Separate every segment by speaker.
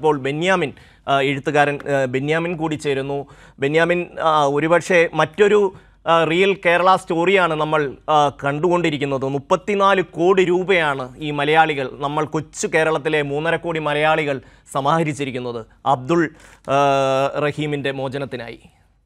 Speaker 1: ഇപ്പോൾ ബെന്യാമിൻ ആ, എഴുത്തുകാരൻ ആ, ബെന്യാമിൻ കൂടി ചേരുന്നു ബെന്യാമിൻ ആ, ഒരുപക്ഷെ മറ്റൊരു ആ, റിയൽ കേരള സ്റ്റോറിയാണ് നമ്മൾ ആ, കണ്ടുകൊണ്ടിരിക്കുന്നത് മുപ്പത്തിനാല് കോടി രൂപയാണ് ഈ മലയാളികൾ നമ്മൾ കൊച്ചു കേരളത്തിലെ മൂന്നര കോടി മലയാളികൾ സമാഹരിച്ചിരിക്കുന്നത് അബ്ദുൾ ആ, റഹീമിൻ്റെ മോചനത്തിനായി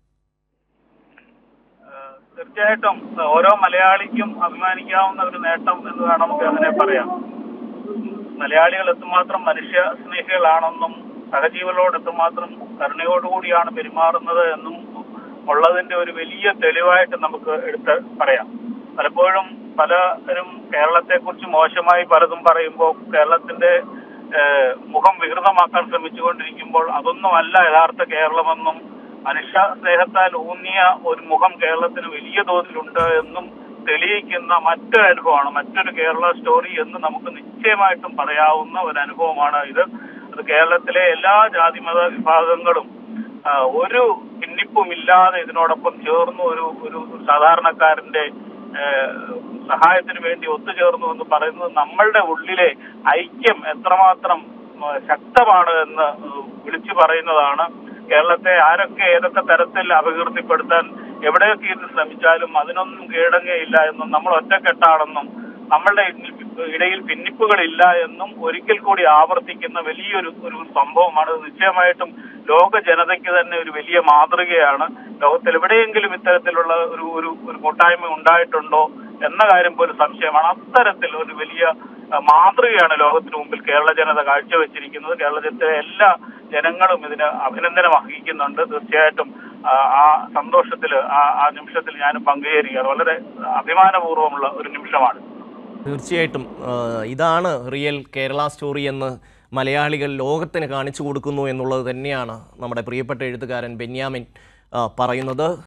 Speaker 2: ഏഹ് തീർച്ചയായിട്ടും ഓരോ മലയാളിക്കും അഭിമാനിക്കാവുന്ന ഒരു നേട്ടം എന്ന് വേണം നമുക്ക് അങ്ങനെ പറയാം മലയാളികൾ എത്രമാത്രം മനുഷ്യ സ്നേഹികളാണെന്നും സഹജീവികളോട് എത്രമാത്രം കരുണയോടുകൂടിയാണ് പെരുമാറുന്നത് എന്നും ഉള്ളതിന്റെ ഒരു വലിയ തെളിവായിട്ട് നമുക്ക് എടുത്ത് പറയാം പലപ്പോഴും പലരും കേരളത്തെ കുറിച്ച് മോശമായി പലതും പറയുമ്പോൾ കേരളത്തിന്റെ ഏഹ്, മുഖം വികൃതമാക്കാൻ ശ്രമിച്ചുകൊണ്ടിരിക്കുമ്പോൾ അതൊന്നുമല്ല യഥാർത്ഥ കേരളമെന്നും മനുഷ്യ സ്നേഹത്താൽ ഊന്നിയ ഒരു മുഖം കേരളത്തിന് വലിയ തോതിലുണ്ട് എന്നും തെളിയിക്കുന്ന മറ്റൊരു അനുഭവമാണ് മറ്റൊരു കേരള സ്റ്റോറി എന്ന് നമുക്ക് നിശ്ചയമായിട്ടും പറയാവുന്ന ഒരു അനുഭവമാണ് ഇത് അത് കേരളത്തിലെ എല്ലാ ജാതിമത വിഭാഗങ്ങളും ആ, ഒരു ഭിന്നിപ്പുമില്ലാതെ ഇതിനോടൊപ്പം ചേർന്ന് ഒരു ഒരു സാധാരണക്കാരന്റെ ഏഹ്, സഹായത്തിന് വേണ്ടി ഒത്തുചേർന്നു എന്ന് പറയുന്നത് നമ്മളുടെ ഉള്ളിലെ ഐക്യം എത്രമാത്രം ഉം, ശക്തമാണ് എന്ന് വിളിച്ചു പറയുന്നതാണ് കേരളത്തെ ആരൊക്കെ ഏതൊക്കെ തരത്തിൽ അപകീർത്തിപ്പെടുത്താൻ എവിടെയൊക്കെ ഇരുന്ന് ശ്രമിച്ചാലും അതിനൊന്നും കീഴടങ്ങുകയില്ല എന്നും നമ്മൾ ഒറ്റക്കെട്ടാണെന്നും നമ്മളുടെ ഇടയിൽ ഭിന്നിപ്പുകളില്ല എന്നും ഒരിക്കൽ കൂടി ആവർത്തിക്കുന്ന വലിയൊരു ഒരു സംഭവമാണ് ഇത് നിശ്ചയമായിട്ടും ലോക ജനതയ്ക്ക് തന്നെ ഒരു വലിയ മാതൃകയാണ് ലോകത്തിൽ എവിടെയെങ്കിലും ഇത്തരത്തിലുള്ള ഒരു ഒരു ഒരു കൂട്ടായ്മ ഉണ്ടായിട്ടുണ്ടോ എന്ന കാര്യം പോലും സംശയമാണ് അത്തരത്തിൽ ഒരു വലിയ അഹ്, മാതൃകയാണ് ലോകത്തിന് മുമ്പിൽ കേരള ജനത കാഴ്ചവെച്ചിരിക്കുന്നത് കേരളത്തിലെ എല്ലാ ജനങ്ങളും ഇതിന് അഭിനന്ദനം അർഹിക്കുന്നുണ്ട് തീർച്ചയായിട്ടും ആ, ആ സന്തോഷത്തിൽ ആ ആ നിമിഷത്തിൽ ഞാനും പങ്കുചേരുകയാണ് വളരെ അഭിമാനപൂർവ്വമുള്ള ഒരു നിമിഷമാണ്
Speaker 1: തീർച്ചയായിട്ടും ആ, ഇതാണ് റിയൽ കേരള സ്റ്റോറി എന്ന് മലയാളികൾ ലോകത്തിന് കാണിച്ചു കൊടുക്കുന്നു എന്നുള്ളത് തന്നെയാണ് നമ്മുടെ പ്രിയപ്പെട്ട എഴുത്തുകാരൻ ബെന്യാമിൻ ആ, പറയുന്നത്